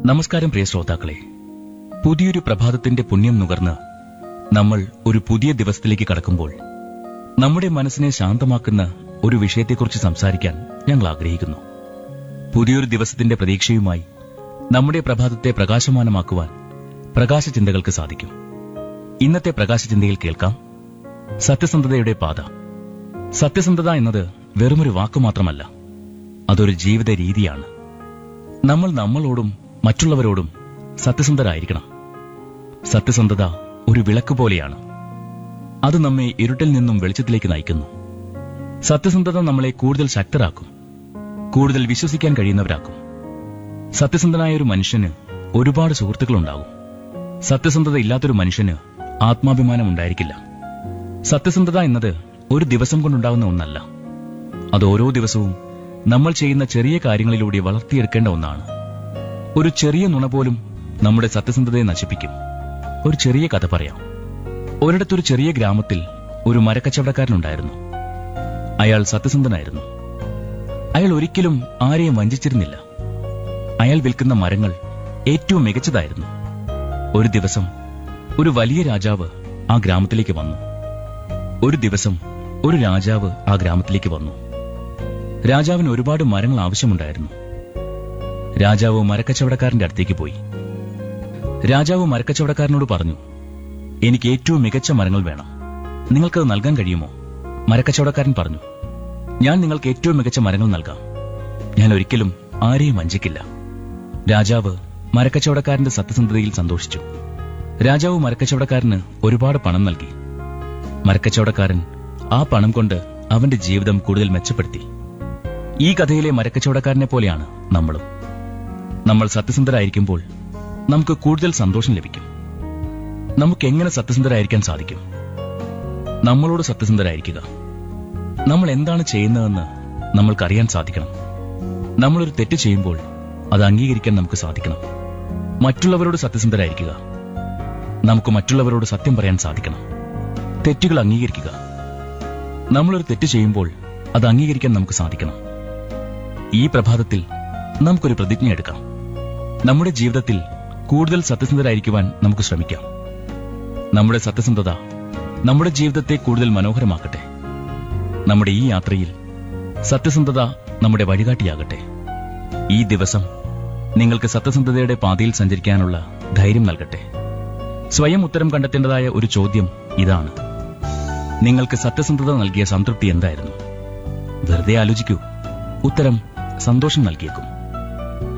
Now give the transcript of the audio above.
നമസ്കാരം പ്രിയ ശ്രോതാക്കളെ പുതിയൊരു പ്രഭാതത്തിന്റെ പുണ്യം നുകർന്ന് നമ്മൾ ഒരു പുതിയ ദിവസത്തിലേക്ക് കടക്കുമ്പോൾ നമ്മുടെ മനസ്സിനെ ശാന്തമാക്കുന്ന ഒരു വിഷയത്തെക്കുറിച്ച് സംസാരിക്കാൻ ഞങ്ങൾ ആഗ്രഹിക്കുന്നു പുതിയൊരു ദിവസത്തിന്റെ പ്രതീക്ഷയുമായി നമ്മുടെ പ്രഭാതത്തെ പ്രകാശമാനമാക്കുവാൻ പ്രകാശചിന്തകൾക്ക് സാധിക്കും ഇന്നത്തെ പ്രകാശചിന്തയിൽ കേൾക്കാം സത്യസന്ധതയുടെ പാത സത്യസന്ധത എന്നത് വെറുമൊരു വാക്കു മാത്രമല്ല അതൊരു ജീവിത രീതിയാണ് നമ്മൾ നമ്മളോടും മറ്റുള്ളവരോടും സത്യസന്ധരായിരിക്കണം സത്യസന്ധത ഒരു വിളക്ക് പോലെയാണ് അത് നമ്മെ ഇരുട്ടിൽ നിന്നും വെളിച്ചത്തിലേക്ക് നയിക്കുന്നു സത്യസന്ധത നമ്മളെ കൂടുതൽ ശക്തരാക്കും കൂടുതൽ വിശ്വസിക്കാൻ കഴിയുന്നവരാക്കും സത്യസന്ധനായ ഒരു മനുഷ്യന് ഒരുപാട് സുഹൃത്തുക്കളുണ്ടാകും സത്യസന്ധത ഇല്ലാത്തൊരു മനുഷ്യന് ആത്മാഭിമാനം ഉണ്ടായിരിക്കില്ല സത്യസന്ധത എന്നത് ഒരു ദിവസം കൊണ്ടുണ്ടാകുന്ന ഒന്നല്ല അത് ഓരോ ദിവസവും നമ്മൾ ചെയ്യുന്ന ചെറിയ കാര്യങ്ങളിലൂടെ വളർത്തിയെടുക്കേണ്ട ഒന്നാണ് ഒരു ചെറിയ നുണ പോലും നമ്മുടെ സത്യസന്ധതയെ നശിപ്പിക്കും ഒരു ചെറിയ കഥ പറയാം ഒരിടത്തൊരു ചെറിയ ഗ്രാമത്തിൽ ഒരു മരക്കച്ചവടക്കാരനുണ്ടായിരുന്നു അയാൾ സത്യസന്ധനായിരുന്നു അയാൾ ഒരിക്കലും ആരെയും വഞ്ചിച്ചിരുന്നില്ല അയാൾ വിൽക്കുന്ന മരങ്ങൾ ഏറ്റവും മികച്ചതായിരുന്നു ഒരു ദിവസം ഒരു വലിയ രാജാവ് ആ ഗ്രാമത്തിലേക്ക് വന്നു ഒരു ദിവസം ഒരു രാജാവ് ആ ഗ്രാമത്തിലേക്ക് വന്നു രാജാവിന് ഒരുപാട് മരങ്ങൾ ആവശ്യമുണ്ടായിരുന്നു രാജാവ് മരക്കച്ചവടക്കാരന്റെ അടുത്തേക്ക് പോയി രാജാവ് മരക്കച്ചവടക്കാരനോട് പറഞ്ഞു എനിക്ക് ഏറ്റവും മികച്ച മരങ്ങൾ വേണം നിങ്ങൾക്കത് നൽകാൻ കഴിയുമോ മരക്കച്ചവടക്കാരൻ പറഞ്ഞു ഞാൻ നിങ്ങൾക്ക് ഏറ്റവും മികച്ച മരങ്ങൾ നൽകാം ഞാൻ ഒരിക്കലും ആരെയും വഞ്ചിക്കില്ല രാജാവ് മരക്കച്ചവടക്കാരന്റെ സത്യസന്ധതയിൽ സന്തോഷിച്ചു രാജാവ് മരക്കച്ചവടക്കാരന് ഒരുപാട് പണം നൽകി മരക്കച്ചവടക്കാരൻ ആ പണം കൊണ്ട് അവന്റെ ജീവിതം കൂടുതൽ മെച്ചപ്പെടുത്തി ഈ കഥയിലെ മരക്കച്ചവടക്കാരനെ പോലെയാണ് നമ്മളും നമ്മൾ സത്യസന്ധരായിരിക്കുമ്പോൾ നമുക്ക് കൂടുതൽ സന്തോഷം ലഭിക്കും നമുക്ക് എങ്ങനെ സത്യസന്ധരായിരിക്കാൻ സാധിക്കും നമ്മളോട് സത്യസന്ധരായിരിക്കുക നമ്മൾ എന്താണ് ചെയ്യുന്നതെന്ന് നമ്മൾക്കറിയാൻ സാധിക്കണം നമ്മളൊരു തെറ്റ് ചെയ്യുമ്പോൾ അത് അംഗീകരിക്കാൻ നമുക്ക് സാധിക്കണം മറ്റുള്ളവരോട് സത്യസന്ധരായിരിക്കുക നമുക്ക് മറ്റുള്ളവരോട് സത്യം പറയാൻ സാധിക്കണം തെറ്റുകൾ അംഗീകരിക്കുക നമ്മളൊരു തെറ്റ് ചെയ്യുമ്പോൾ അത് അംഗീകരിക്കാൻ നമുക്ക് സാധിക്കണം ഈ പ്രഭാതത്തിൽ നമുക്കൊരു പ്രതിജ്ഞ എടുക്കാം നമ്മുടെ ജീവിതത്തിൽ കൂടുതൽ സത്യസന്ധരായിരിക്കുവാൻ നമുക്ക് ശ്രമിക്കാം നമ്മുടെ സത്യസന്ധത നമ്മുടെ ജീവിതത്തെ കൂടുതൽ മനോഹരമാക്കട്ടെ നമ്മുടെ ഈ യാത്രയിൽ സത്യസന്ധത നമ്മുടെ വഴികാട്ടിയാകട്ടെ ഈ ദിവസം നിങ്ങൾക്ക് സത്യസന്ധതയുടെ പാതയിൽ സഞ്ചരിക്കാനുള്ള ധൈര്യം നൽകട്ടെ സ്വയം ഉത്തരം കണ്ടെത്തേണ്ടതായ ഒരു ചോദ്യം ഇതാണ് നിങ്ങൾക്ക് സത്യസന്ധത നൽകിയ സംതൃപ്തി എന്തായിരുന്നു വെറുതെ ആലോചിക്കൂ ഉത്തരം സന്തോഷം നൽകിയേക്കും